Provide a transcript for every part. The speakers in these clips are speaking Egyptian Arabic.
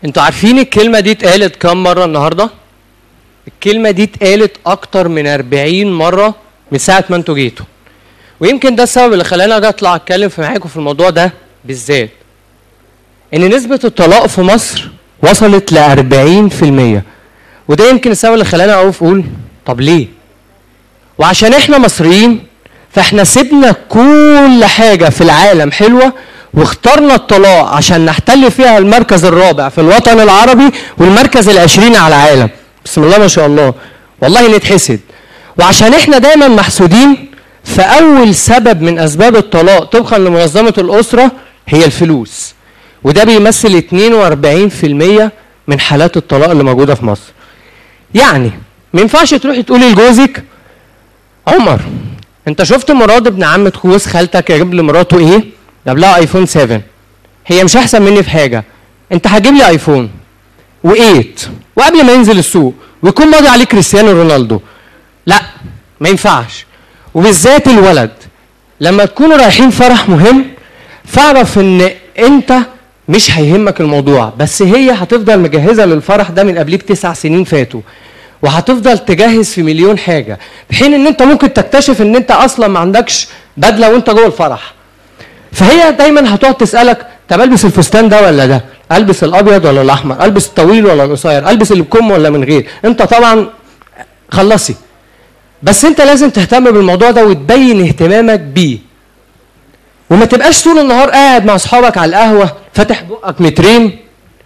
انتوا عارفين الكلمة دي اتقالت كام مرة النهاردة؟ الكلمة دي اتقالت أكتر من 40 مرة من ساعة ما انتوا جيتوا. ويمكن ده السبب اللي خلاني اجي اطلع اتكلم في معاكم في الموضوع ده بالذات. إن نسبة الطلاق في مصر وصلت ل 40% وده يمكن السبب اللي خلاني أقف أقول طب ليه؟ وعشان احنا مصريين فاحنا سيبنا كل حاجة في العالم حلوة واخترنا الطلاق عشان نحتل فيها المركز الرابع في الوطن العربي والمركز العشرين على العالم بسم الله ما شاء الله والله نتحسد وعشان احنا دايما محسودين فأول سبب من أسباب الطلاق طبقا لمنظمة الأسرة هي الفلوس وده بيمثل 42% من حالات الطلاق اللي موجودة في مصر يعني ما ينفعش تروحي تقولي لجوزك عمر انت شفت مراد ابن عمة خوس خالتك جايب لمراته ايه؟ جاب لها ايفون 7 هي مش احسن مني في حاجه انت هتجيب لي ايفون و8 وقبل ما ينزل السوق ويكون ماضي عليه كريستيانو رونالدو لا ما ينفعش وبالذات الولد لما تكونوا رايحين فرح مهم فاعرف ان انت مش هيهمك الموضوع بس هي هتفضل مجهزه للفرح ده من قبليك تسع سنين فاتوا وهتفضل تجهز في مليون حاجه في حين ان انت ممكن تكتشف ان انت اصلا ما عندكش بدله وانت جوه الفرح فهي دايما هتقعد تسالك طب البس الفستان ده ولا ده البس الابيض ولا الاحمر البس الطويل ولا القصير البس اللي بكم ولا من غير انت طبعا خلصي بس انت لازم تهتم بالموضوع ده وتبين اهتمامك بيه وما تبقاش طول النهار قاعد مع اصحابك على القهوه فاتح بقك مترين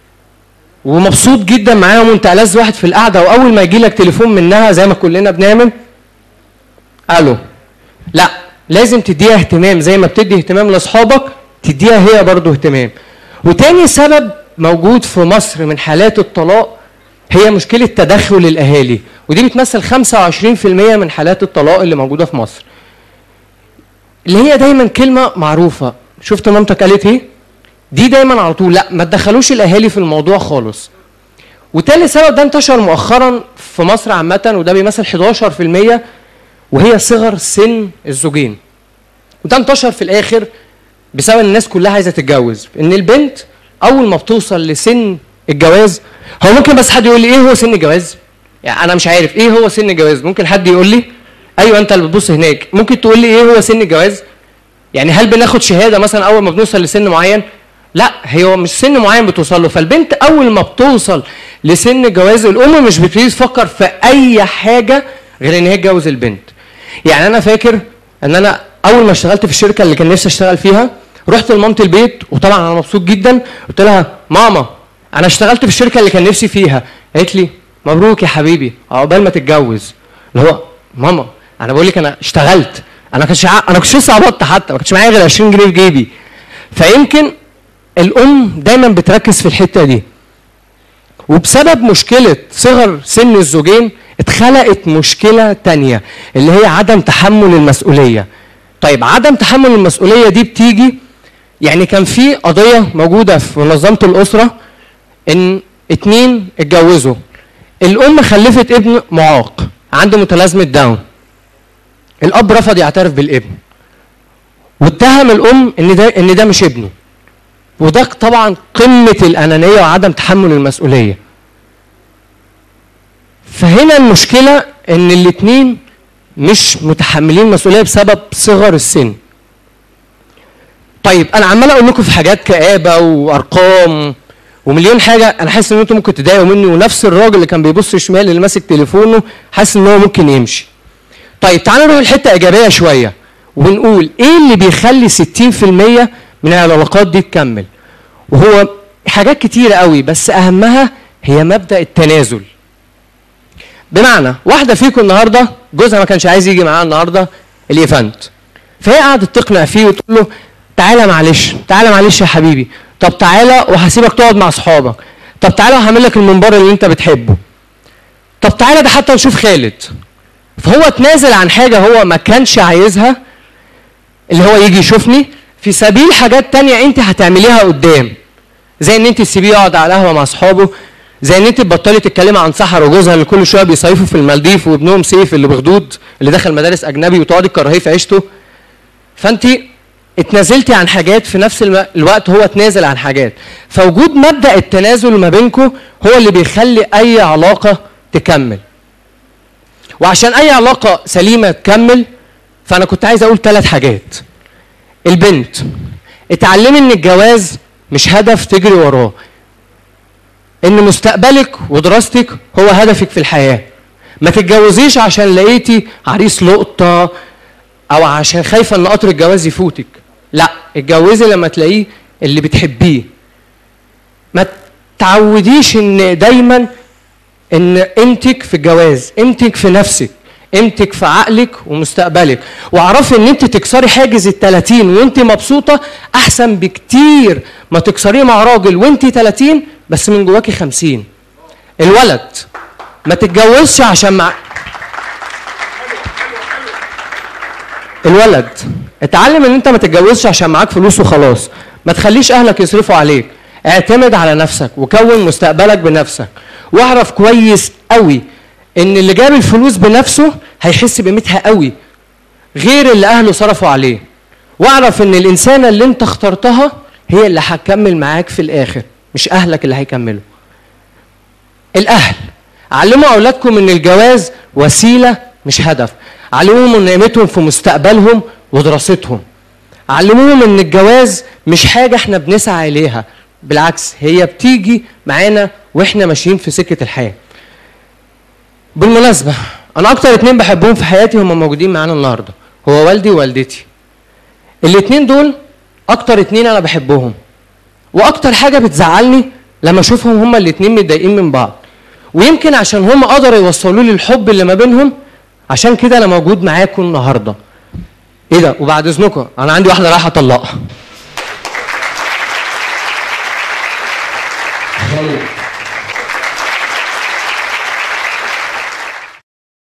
ومبسوط جدا معاهم وانت ألذ واحد في القعده واول ما يجي لك تليفون منها زي ما كلنا بنعمل الو لا لازم تديها اهتمام زي ما بتدي اهتمام لاصحابك تديها هي برضه اهتمام وتاني سبب موجود في مصر من حالات الطلاق هي مشكلة تدخل الأهالي ودي بتمثل 25% من حالات الطلاق اللي موجودة في مصر اللي هي دايما كلمة معروفة شفت مامتك قالت ايه؟ دي دايما على طول لا ما تدخلوش الأهالي في الموضوع خالص وتاني سبب ده انتشر مؤخرا في مصر عامة وده بيمثل 11% وهي صغر سن الزوجين وده انتشر في الاخر بسبب ان الناس كلها عايزه تتجوز ان البنت اول ما بتوصل لسن الجواز هو ممكن بس حد يقول لي ايه هو سن الجواز يعني انا مش عارف ايه هو سن الجواز ممكن حد يقول لي ايوه انت اللي بتبص هناك ممكن تقول لي ايه هو سن الجواز يعني هل بناخد شهاده مثلا اول ما بنوصل لسن معين لا هو مش سن معين بتوصل له فالبنت اول ما بتوصل لسن الجواز الام مش بتبتدي تفكر في اي حاجه غير ان هي تجوز البنت يعني انا فاكر ان انا اول ما اشتغلت في الشركه اللي كان نفسي اشتغل فيها رحت لمامتي البيت وطبعا انا مبسوط جدا قلت لها ماما انا اشتغلت في الشركه اللي كان نفسي فيها قالت لي مبروك يا حبيبي عقبال ما تتجوز اللي هو ماما انا بقول لك انا اشتغلت انا كنتش ع... انا كنتش لسه قبضت حتى ما كانش معايا غير 20 جنيه في جيبي فيمكن الام دايما بتركز في الحته دي وبسبب مشكله صغر سن الزوجين اتخلقت مشكله تانية اللي هي عدم تحمل المسؤوليه طيب عدم تحمل المسؤوليه دي بتيجي يعني كان في قضيه موجوده في منظمه الاسره ان اتنين اتجوزوا الام خلفت ابن معاق عنده متلازمه داون الاب رفض يعترف بالابن واتهم الام ان ده ان ده مش ابنه وده طبعا قمه الانانيه وعدم تحمل المسؤوليه فهنا المشكله ان الاثنين مش متحملين مسؤوليه بسبب صغر السن طيب انا عمال اقول لكم في حاجات كآبه وارقام ومليون حاجه انا حاسس ان انتم ممكن تضايقوا مني ونفس الراجل اللي كان بيبص شمال اللي ماسك تليفونه حاسس ان هو ممكن يمشي طيب تعالوا نروح لحته ايجابيه شويه ونقول ايه اللي بيخلي 60% من العلاقات دي تكمل وهو حاجات كتيره قوي بس اهمها هي مبدا التنازل بمعنى واحده فيكم النهارده جوزها ما كانش عايز يجي معاها النهارده الايفنت فهي قعدت تقنع فيه وتقول له تعالى معلش تعالى معلش يا حبيبي طب تعالى وهسيبك تقعد مع اصحابك طب تعالى وهعمل لك المنبر اللي انت بتحبه طب تعالى ده حتى نشوف خالد فهو اتنازل عن حاجه هو ما كانش عايزها اللي هو يجي يشوفني في سبيل حاجات تانية انت هتعمليها قدام زي ان انت تسيبيه يقعد على القهوه مع اصحابه زي ان انت تبطلي تتكلمي عن سحر وجوزها اللي كل شويه بيصيفوا في المالديف وابنهم سيف اللي بخدود اللي دخل مدارس اجنبي وتقعدي تكرهيه في عيشته فانت اتنازلتي عن حاجات في نفس الم- الوقت هو اتنازل عن حاجات فوجود مبدا التنازل ما بينكم هو اللي بيخلي اي علاقه تكمل وعشان اي علاقه سليمه تكمل فانا كنت عايز اقول ثلاث حاجات البنت اتعلمي ان الجواز مش هدف تجري وراه ان مستقبلك ودراستك هو هدفك في الحياه ما تتجوزيش عشان لقيتي عريس لقطه او عشان خايفه ان قطر الجواز يفوتك لا اتجوزي لما تلاقيه اللي بتحبيه ما تعوديش ان دايما ان قيمتك في الجواز قيمتك في نفسك قيمتك في عقلك ومستقبلك واعرفي ان انت تكسري حاجز ال 30 وانت مبسوطه احسن بكتير ما تكسريه مع راجل وانت 30 بس من جواكي 50 الولد ما تتجوزش عشان مع الولد اتعلم ان انت ما تتجوزش عشان معاك فلوس وخلاص ما تخليش اهلك يصرفوا عليك اعتمد على نفسك وكون مستقبلك بنفسك واعرف كويس قوي ان اللي جاب الفلوس بنفسه هيحس بقيمتها قوي غير اللي اهله صرفوا عليه واعرف ان الانسانه اللي انت اخترتها هي اللي هتكمل معاك في الاخر مش اهلك اللي هيكملوا الاهل علموا اولادكم ان الجواز وسيله مش هدف علموهم ان قيمتهم في مستقبلهم ودراستهم علموهم ان الجواز مش حاجه احنا بنسعى اليها بالعكس هي بتيجي معانا واحنا ماشيين في سكه الحياه بالمناسبه انا اكتر اتنين بحبهم في حياتي هم موجودين معانا النهارده هو والدي ووالدتي الاتنين دول اكتر اتنين انا بحبهم واكتر حاجه بتزعلني لما اشوفهم هما الاتنين متضايقين من بعض ويمكن عشان هم قدروا يوصلوا لي الحب اللي ما بينهم عشان كده انا موجود معاكم النهارده ايه ده وبعد اذنكم انا عندي واحده رايحه اطلقها